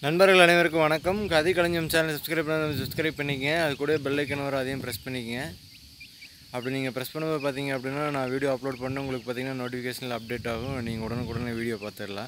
நண்பர்கள் அனைவருக்கும் வணக்கம் கதை கலைஞம் சேனல் சப்ஸ்கிரைப் பண்ண சப்ஸ்கிரைப் பண்ணிக்கங்க அது கூட பெல் ஐக்கன் வரும் அதையும் ப்ரெஸ் பண்ணிக்கங்க அப்படி நீங்கள் ப்ரெஸ் பண்ணும்போது பார்த்தீங்க அப்படின்னா நான் வீடியோ அப்லோட் பண்ண உங்களுக்கு பார்த்தீங்கன்னா நோட்டிஃபிகேஷனில் அப்டேட் ஆகும் நீங்கள் உடனுக்குடனே வீடியோ பார்த்துடலாம்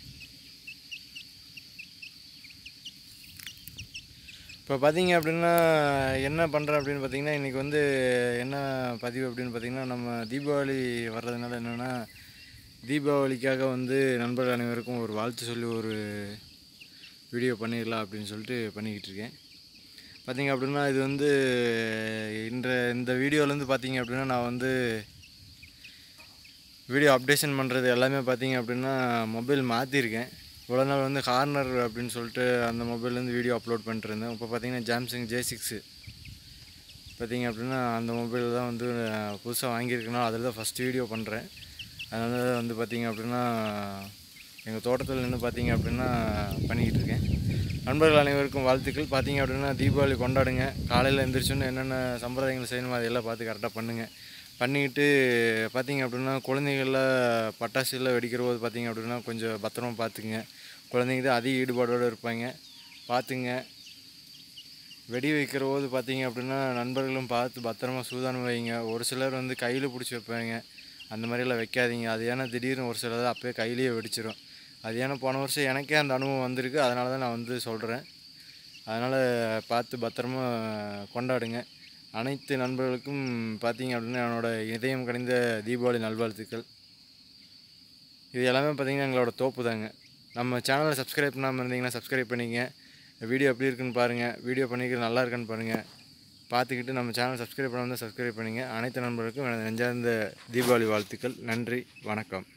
இப்போ பார்த்தீங்க அப்படின்னா என்ன பண்ணுறேன் அப்படின்னு பார்த்தீங்கன்னா இன்றைக்கி வந்து என்ன பதிவு அப்படின்னு பார்த்தீங்கன்னா நம்ம தீபாவளி வர்றதுனால என்னென்னா தீபாவளிக்காக வந்து நண்பர்கள் அனைவருக்கும் ஒரு வாழ்த்து சொல்லி ஒரு வீடியோ பண்ணிடலாம் அப்படின்னு சொல்லிட்டு பண்ணிக்கிட்டு இருக்கேன் பார்த்தீங்க அப்படின்னா இது வந்து இந்த இந்த வீடியோலேருந்து பார்த்தீங்க அப்படின்னா நான் வந்து வீடியோ அப்டேஷன் பண்ணுறது எல்லாமே பார்த்தீங்க அப்படின்னா மொபைல் மாற்றிருக்கேன் இவ்வளோ நாள் வந்து ஹார்னர் அப்படின்னு சொல்லிட்டு அந்த மொபைல்லேருந்து வீடியோ அப்லோட் பண்ணிட்டு இருந்தேன் இப்போ பார்த்தீங்கன்னா ஜாம்சங் ஜே சிக்ஸு பார்த்தீங்க அப்படின்னா அந்த மொபைல் தான் வந்து புதுசாக வாங்கியிருக்கேனா அதில் தான் ஃபஸ்ட் வீடியோ பண்ணுறேன் அதனால வந்து பார்த்தீங்க அப்படின்னா எங்கள் தோட்டத்தில் நின்று பார்த்தீங்க அப்படின்னா பண்ணிக்கிட்டு இருக்கேன் நண்பர்கள் அனைவருக்கும் வாழ்த்துக்கள் பார்த்தீங்க அப்படின்னா தீபாவளி கொண்டாடுங்க காலையில் எழுந்திரிச்சோன்னு என்னென்ன சம்பிரதாயங்கள் செய்யணுமோ அதையெல்லாம் பார்த்து கரெக்டாக பண்ணுங்கள் பண்ணிக்கிட்டு பார்த்தீங்க அப்படின்னா குழந்தைகளில் பட்டாசுலாம் வெடிக்கிற போது பார்த்தீங்க அப்படின்னா கொஞ்சம் பத்திரமா பார்த்துக்குங்க குழந்தைங்க தான் அதிக ஈடுபாடோடு இருப்பாங்க பார்த்துங்க வெடி வைக்கிற போது பார்த்தீங்க அப்படின்னா நண்பர்களும் பார்த்து பத்திரமா சூதானம் வைங்க ஒரு சிலர் வந்து கையில் பிடிச்சி வைப்பாங்க அந்த மாதிரியெல்லாம் வைக்காதீங்க அது ஏன்னா திடீர்னு ஒரு சிலர் அப்போயே கையிலேயே வெடிச்சிரும் அது ஏன்னா போன வருஷம் எனக்கே அந்த அனுபவம் வந்திருக்கு அதனால தான் நான் வந்து சொல்கிறேன் அதனால் பார்த்து பத்திரமா கொண்டாடுங்க அனைத்து நண்பர்களுக்கும் பார்த்தீங்க அப்படின்னா என்னோடய இதயம் கணிந்த தீபாவளி நல்வாழ்த்துக்கள் இது எல்லாமே பார்த்தீங்கன்னா எங்களோட தோப்பு தாங்க நம்ம சேனலை சப்ஸ்கிரைப் பண்ணாமல் இருந்தீங்கன்னா சப்ஸ்கிரைப் பண்ணிங்க வீடியோ எப்படி இருக்குன்னு பாருங்கள் வீடியோ பண்ணிக்கிறது நல்லா இருக்கான்னு பாருங்கள் பார்த்துக்கிட்டு நம்ம சேனல் சப்ஸ்கிரைப் பண்ணாமல் சப்ஸ்கிரைப் பண்ணுங்கள் அனைத்து நண்பர்களுக்கும் எனது நெஞ்சார்ந்த தீபாவளி வாழ்த்துக்கள் நன்றி வணக்கம்